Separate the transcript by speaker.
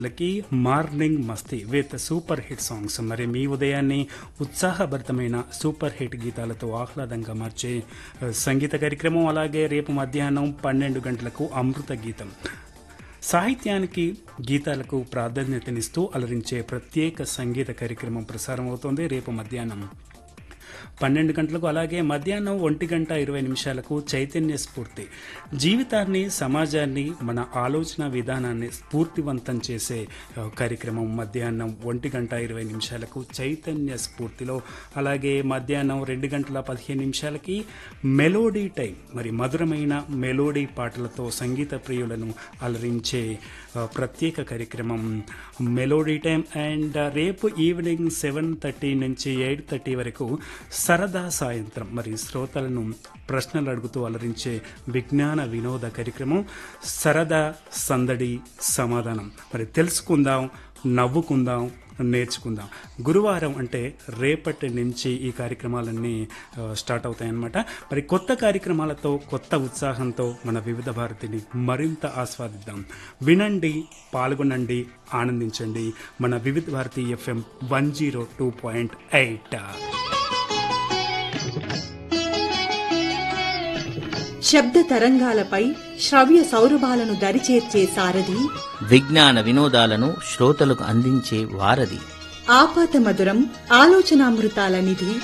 Speaker 1: లకి మార్నింగ్ మస్తీ with super hit songs మరి మీ ఉదయాన్ని ఉత్సాహభరితమైన సూపర్ హిట్ గీతాలతో ఆహ్లాదంగా మార్చే ఆ, సంగీత కార్యక్రమం అలాగే రేపు మధ్యాహ్నం పన్నెండు గంటలకు అమృత గీతం సాహిత్యానికి గీతాలకు ప్రాధాన్యతనిస్తూ అలరించే ప్రత్యేక సంగీత కార్యక్రమం ప్రసారం అవుతోంది రేపు మధ్యాహ్నం పన్నెండు గంటలకు అలాగే మధ్యాహ్నం ఒంటి గంట ఇరవై నిమిషాలకు చైతన్య స్ఫూర్తి జీవితాన్ని సమాజాన్ని మన ఆలోచన విధానాన్ని స్ఫూర్తివంతం చేసే ఆ, కార్యక్రమం మధ్యాహ్నం ఒంటి గంట ఇరవై నిమిషాలకు చైతన్య స్ఫూర్తిలో అలాగే మధ్యాహ్నం రెండు గంటల పదిహేను నిమిషాలకి మెలోడీ టైం మరి మధురమైన మెలోడీ పాటలతో సంగీత ప్రియులను అలరించే ఆ, ప్రత్యేక కార్యక్రమం మెలోడీ టైం అండ్ రేపు ఈవినింగ్ సెవెన్ థర్టీ నుంచి ఎయిట్ థర్టీ వరకు సరదా సాయంత్రం మరి శ్రోతలను ప్రశ్నలు అడుగుతూ అలరించే విజ్ఞాన వినోద కార్యక్రమం సరదా సందడి సమాధానం మరి తెలుసుకుందాం నవ్వుకుందాం నేర్చుకుందాం గురువారం అంటే రేపటి నుంచి ఈ కార్యక్రమాలన్నీ ఆ, స్టార్ట్ అవుతాయన్నమాట మరి కొత్త కార్యక్రమాలతో కొత్త ఉత్సాహంతో మన వివిధ భారతిని మరింత ఆస్వాదిద్దాం వినండి పాల్గొనండి ఆనందించండి మన Vividh Bharati FM one zero two point eight
Speaker 2: శబ్ద తరంగాలపై శ్రవ్య సౌరభాలను దరిచేర్చే సారథి
Speaker 3: విజ్ఞాన వినోదాలను శ్రోతలకు అందించే వారధి
Speaker 2: ఆపాత మధురం ఆలోచనామృతాల నిధి